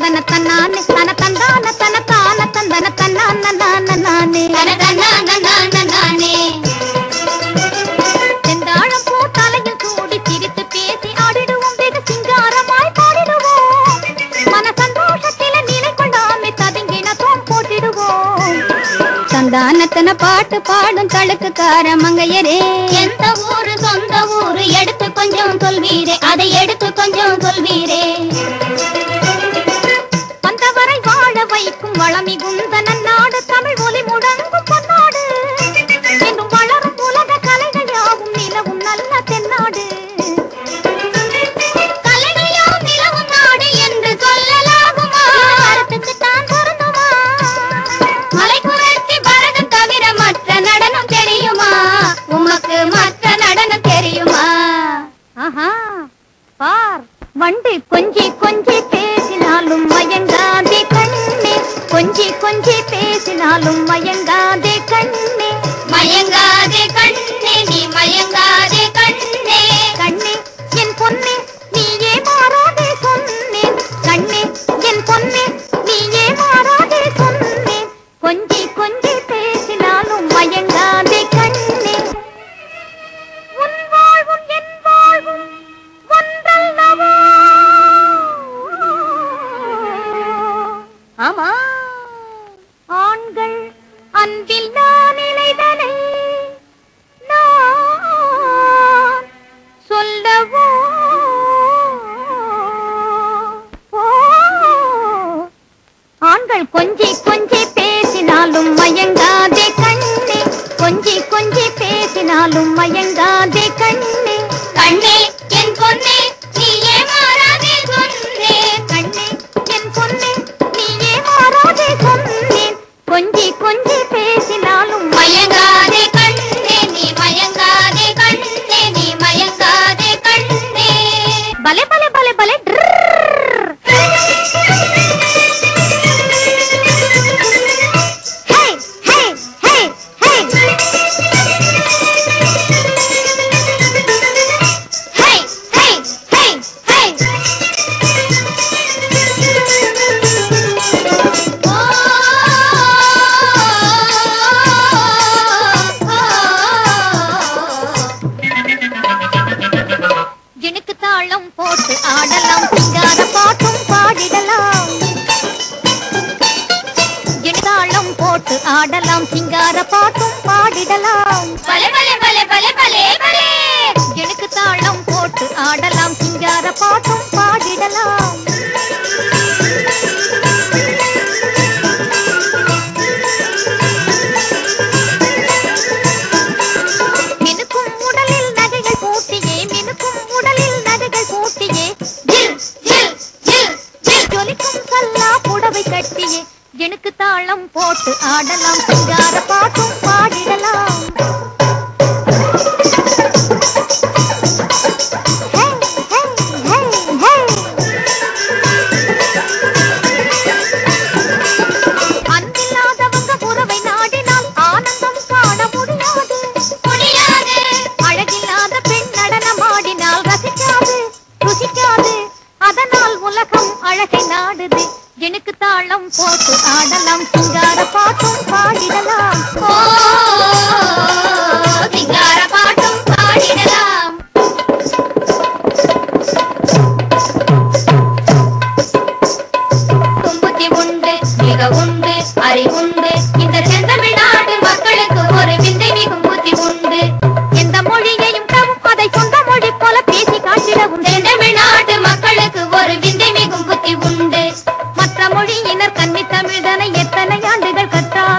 தந்தன தன்னானே தன தந்தான தன தான தந்தன தன்னான நானே தனதனனனனனனே. செந்தாழம் பூ தலையில் சூடி சிரித்து பேசி ஆடிடுவோம் வெகு சிங்காரமாய் பாடிடுவோம் மன சந்தோஷத்தில நிலை கொண்டாமே ததுங்கின தோம் போட்டிடுவோம் சந்தானத்தன பாட்டு பாடும் தழுக்குக்கார மங்கையரே எந்த ஊரு சொந்த ஊரு எடுத்து கொஞ்சம் சொல்வீரே அதை எடுத்து கொஞ்சம் சொல்வீரே வந்தவரை வாழ வைக்கும் வளமிகுந்த நன்னாடு தமிழ் ஒலி முழங்கும் பொன்னாடு என்றும் வளரும் உலக கலைகள் யாவும் நிலவும் நல்ல தென்னாடு கலைஞர் நிலவும் நாடு என்று சொல்லலாகுமா கருத்துக்கு தான் பொருந்துமா மலை குரத்தி பரதம் தவிர மற்ற நடனம் தெரியுமா உமக்கு மற்ற நடனம் தெரியுமா ஆஹா பார் வண்டு கொஞ்சி கொஞ்சி பேசினாலும் மயங்காதே கண்ணே கொஞ்சி கொஞ்சி பேசினாலும் மயங்காதே கண்ணே மயங்காதே கண்ணே நீ மயங்காதே கண்ணே கண்ணே என் பொன்னே நீயே மாறாதே சொன்னேன் கண்ணே என் பொன்னே நீயே மாறாதே சொன்னேன் கொஞ்சி கொஞ்சி பேசினாலும் மயங்காதே கண்ணே உன் வாழ்வும் என் வாழ்வும் ஒன்றல்லவோ ஆமா ஆண்கள் அன்பில் நான் இணைதலை நான் சொல்லவோ ஓ, ஆண்கள் கொஞ்சி கொஞ்சி பேசினாலும் மயங்காதே கண்ணே கொஞ்சி கொஞ்சி பேசினாலும் மயங்காதே கண்ணே கண்ணே என் பொன்னே நீ ஏமாறாதே சொன்னேன் கண்ணே என் பொன்னே நீயே மாறாதே சொன்னேன் கொஞ்சி கொஞ்சி பேசினாலும் மயங்காதே கண்ணே நீ மயங்காதே கண்ணே நீ மயங்காதே கண்ணே பலே பலே பலே பலே ஹே ஹே ஹே ஹே ஹே ஹே ஹே ஹே ஓ ஜினுக்கு தாளம் போட்டு ஆடலாம் சிங்கார பாட்டும் பாடிடலாம் ஜினு தாளம் போட்டு ஆடலாம் சிங்கார பாட்டும் பாடிடலாம் பலே பலே பலே பலே பலே பலே ஜினுக்கு தாளம் போட்டு ஆடலாம் சிங்கார பாட்டும் பாடிடலாம் மினுக்கும் உடலில் நகைகள் பூட்டியே மினுக்கும் உடலில் நகைகள் பூட்டியே ஜில் ஜில் ஜில் ஜில் ஜொலிக்கும் கல்லா புடவை கட்டியே எனக்கு தாளம் போட்டு ஆடலாம் சிங்கார பாட்டும் பாடிடலாம் ஹே, ஹே, ஹே, ஹே. அன்பில்லாதவங்க உறவை நாடினால் ஆனந்தம் காண முடியாது முடியாது அழகில்லாத பெண் நடனமாடினால் ரசிக்காது ருசிக்காது அதனால் உலகம் அழகை நாடுது எனக்கு தாளம் போட்டு ஆடலாம் சிங்கார பாட்டும் பாடிடலாம் ஓ சிங்கார பாட்டும் பாடிடலாம் தும்புத்தி உண்டு மிக உண்டு அறிவுண்டு இந்த செந்தமிழ்நாட்டு மக்களுக்கு ஒரு விந்தை மிகும் புத்தி உண்டு எந்த மொழியையும் தவும் அதை சொந்த மொழி போல பேசி காட்டிடவும் செந்தமிழ்நாட்டு மக்களுக்கு ஒரு விந்தை மிகும் புத்தி உண்டு மற்ற மொழியினர் கன்னி தமிழ்தனை எத்தனை ஆண்டுகள் கற்றார்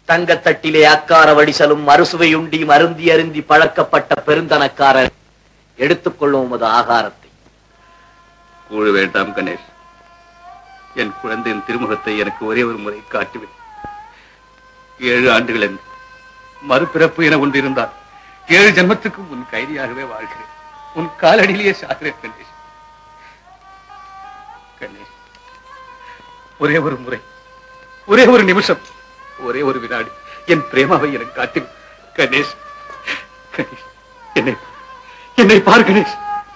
தங்கத்தட்டிலே அக்கார வடிசலும் அறுசுவையுண்டி மருந்தி அருந்தி பழக்கப்பட்ட பெருந்தனக்காரர் எடுத்துக்கொள்ளும் உமது ஆகாரத்தை கூழ வேண்டாம் கணேஷ் என் குழந்தையின் திருமுகத்தை எனக்கு ஒரே ஒரு முறை காட்டுவேன் ஏழு ஆண்டுகள் என்று மறுபிறப்பு என ஒன்று இருந்தால் ஏழு ஜென்மத்துக்கு உன் கைதியாகவே வாழ்கிறேன் உன் காலடியிலேயே சாகிறேன் கணேஷ் கணேஷ் ஒரே ஒரு முறை ஒரே ஒரு நிமிஷம் ஒரே ஒரு வினாடி என் பிரேமாவை எனக்கு காட்டு கணேஷ் கணேஷ் என்னை என்னை பார் கணேஷ்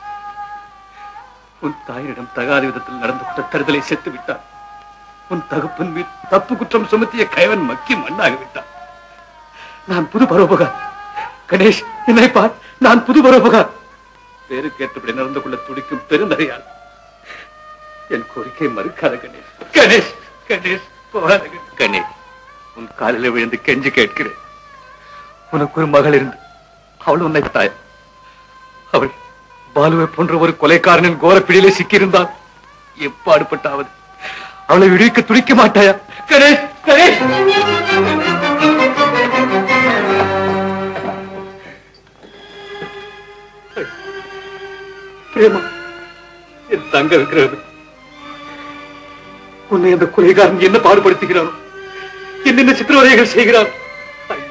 உன் தாயினிடம் தகாத விதத்தில் நடந்து கொண்ட தருதலை செத்து விட்டான் உன் தகப்பன் மீது தப்பு குற்றம் சுமத்திய கைவன் மக்கி மண்ணாகி விட்டான் நான் புது பரோபகா கணேஷ் என்னை பார் நான் புது பரோபகா பேருக்கு ஏற்றபடி நடந்து கொள்ள துடிக்கும் பெருந்தகையால் என் கோரிக்கை மறுக்காத கணேஷ் கணேஷ் கணேஷ் போகாத கணேஷ். கணேஷ் உன் காலில் விழுந்து கெஞ்சி கேட்கிறேன் உனக்கு ஒரு மகள் இருந்து அவள் உன்னை தாய் அவள் பாலுவை போன்ற ஒரு கொலைக்காரனின் கோரப்பிடியிலே சிக்கியிருந்தால் எப்பாடுபட்டாவது அவளை விடுவிக்க துடிக்க மாட்டாயா கணேஷ் கணேஷ் பிரேமா என் தங்க விக்கிரகமே உன்னை அந்த கொலைகாரன் என்ன பாடுபடுத்துகிறானோ என்னென்ன சித்திரவதைகள் செய்கிறான் ஐயோ.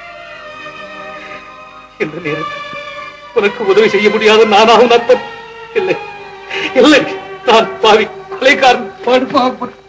இந்த நேரத்தில் உனக்கு உதவி செய்ய முடியாத நானாகும் அர்த்தம் இல்லை இல்லை நான் பாவி கொலைக்காரன் பாடு பாவப்பட்டு